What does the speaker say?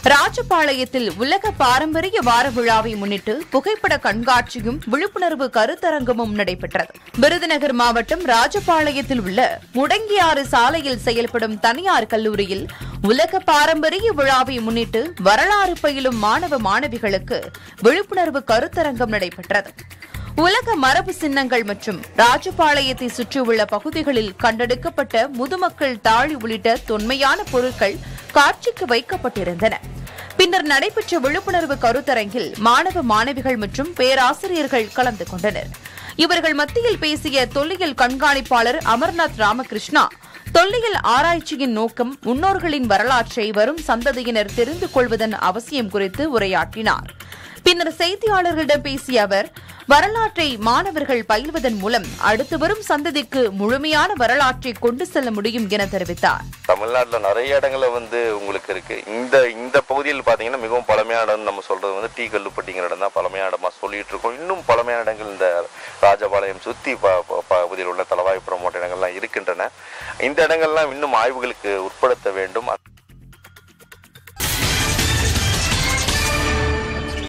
ராஜபாளையத்தில் உலக பாரம்பரிய வார விழாவை முன்னிட்டு புகைப்பட கண்காட்சியும் விழிப்புணர்வு கருத்தரங்கமும் நடைபெற்றது விருதுநகர் மாவட்டம் ராஜபாளையத்தில் உள்ள முடங்கியாறு சாலையில் செயல்படும் தனியார் கல்லூரியில் உலக பாரம்பரிய விழாவை முன்னிட்டு வரலாறு பயிலும் மாணவ மாணவிகளுக்கு விழிப்புணர்வு கருத்தரங்கம் நடைபெற்றது உலக மரபு சின்னங்கள் மற்றும் ராஜபாளையத்தை சுற்றியுள்ள பகுதிகளில் கண்டெடுக்கப்பட்ட முதுமக்கள் தாழி உள்ளிட்ட தொன்மையான பொருட்கள் காட்சிக்கு வைக்கப்பட்டிருந்தன பின்னர் நடைபெற்ற விழிப்புணர்வு கருத்தரங்கில் மாணவ மாணவிகள் மற்றும் பேராசிரியர்கள் கலந்து கொண்டனர் இவர்கள் மத்தியில் பேசிய தொல்லியல் கண்காணிப்பாளர் அமர்நாத் ராமகிருஷ்ணா தொல்லியல் ஆராய்ச்சியின் நோக்கம் முன்னோர்களின் வரலாற்றை வரும் சந்ததியினர் தெரிந்து கொள்வதன் அவசியம் குறித்து உரையாற்றினார் பின்னர் செய்தியாளர்களிடம் பேசிய அவர் வரலாற்றை மாணவர்கள் பயில்வதன் மூலம் அடுத்து வரும் சந்ததிக்கு முழுமையான வரலாற்றை கொண்டு செல்ல முடியும் என தெரிவித்தார் தமிழ்நாட்டுல நிறைய இடங்கள்ல வந்து உங்களுக்கு இருக்கு இந்த இந்த பகுதியில் பாத்தீங்கன்னா மிகவும் பழமையான இடம் நம்ம சொல்றது வந்து டீ கல்லுப்பட்டிங்கிற இடம் தான் பழமையான இடமா சொல்லிட்டு இருக்கோம் இன்னும் பழமையான இடங்கள் இந்த ராஜபாளையம் சுத்தி ப- ப- பகுதியில் உள்ள தலவாய்ப்புறம் போன்ற இடங்கள்லாம் இருக்கின்றன இந்த இடங்கள்லாம் இன்னும் ஆய்வுகளுக்கு உட்படுத்த வேண்டும்